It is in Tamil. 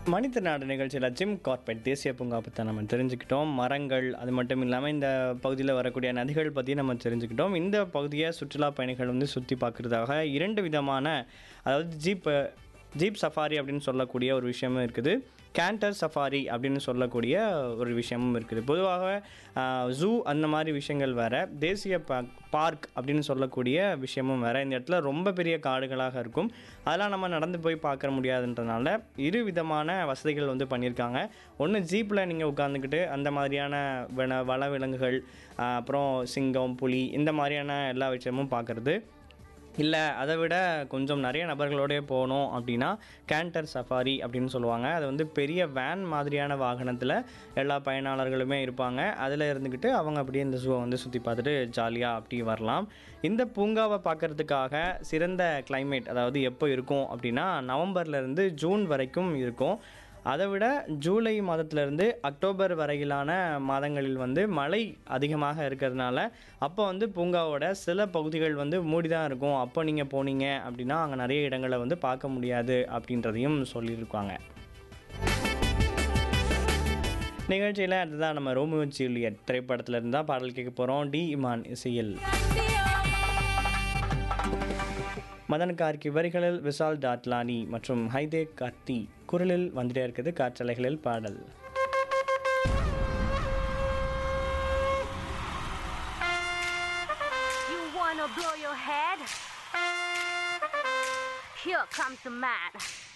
மனிதநாடு நிகழ்ச்சியில் ஜிம் கார்பெட் தேசிய பூங்கா பற்றி நம்ம தெரிஞ்சுக்கிட்டோம் மரங்கள் அது மட்டும் இல்லாமல் இந்த பகுதியில் வரக்கூடிய நதிகள் பற்றி நம்ம தெரிஞ்சுக்கிட்டோம் இந்த பகுதியை சுற்றுலா பயணிகள் வந்து சுற்றி பார்க்குறதாக இரண்டு விதமான அதாவது ஜீப் ஜீப் சஃபாரி அப்படின்னு சொல்லக்கூடிய ஒரு விஷயமும் இருக்குது கேண்டர் சஃபாரி அப்படின்னு சொல்லக்கூடிய ஒரு விஷயமும் இருக்குது பொதுவாக ஜூ அந்த மாதிரி விஷயங்கள் வேறு தேசிய பா பார்க் அப்படின்னு சொல்லக்கூடிய விஷயமும் வேறு இந்த இடத்துல ரொம்ப பெரிய காடுகளாக இருக்கும் அதெல்லாம் நம்ம நடந்து போய் பார்க்க முடியாதுன்றனால இரு விதமான வசதிகள் வந்து பண்ணியிருக்காங்க ஒன்று ஜீப்பில் நீங்கள் உட்காந்துக்கிட்டு அந்த மாதிரியான வன வன விலங்குகள் ஆஹ், அப்புறம் சிங்கம் புலி இந்த மாதிரியான எல்லா விஷயமும் பார்க்குறது இல்லை அதை விட கொஞ்சம் நிறைய நபர்களோடய போகணும் அப்படின்னா கேண்டர் சஃபாரி அப்படின்னு சொல்லுவாங்க அது வந்து பெரிய வேன் மாதிரியான வாகனத்தில் எல்லா பயனாளர்களுமே இருப்பாங்க அதில் இருந்துக்கிட்டு அவங்க அப்படியே இந்த ஜூவை வந்து சுற்றி பார்த்துட்டு ஜாலியாக அப்படி வரலாம் இந்த பூங்காவை பார்க்குறதுக்காக சிறந்த climate அதாவது எப்போ இருக்கும் அப்படின்னா நவம்பர்லேருந்து ஜூன் வரைக்கும் இருக்கும் அதை விட ஜூலை மாதத்திலிருந்து அக்டோபர் வரையிலான மாதங்களில் வந்து மழை அதிகமாக இருக்கிறதுனால அப்போ வந்து பூங்காவோட சில பகுதிகள் வந்து மூடி தான் இருக்கும் அப்போ நீங்கள் போனீங்க அப்படின்னா அங்கே நிறைய இடங்களை வந்து பார்க்க முடியாது அப்படின்றதையும் சொல்லியிருக்காங்க நிகழ்ச்சியில் அடுத்ததான் நம்ம ரோமியோ ஜூலியட் திரைப்படத்துல இருந்து தான் பாடல் கேட்க போகிறோம் டி இமான் இசையில் மதன் கார்கி வரிகளில் விசால் டாட்லானி மற்றும் ஹைதே கார்த்தி குரலில் வந்துட்டே இருக்குது காற்றலைகளில் பாடல் You wanna blow your head? Here comes the man.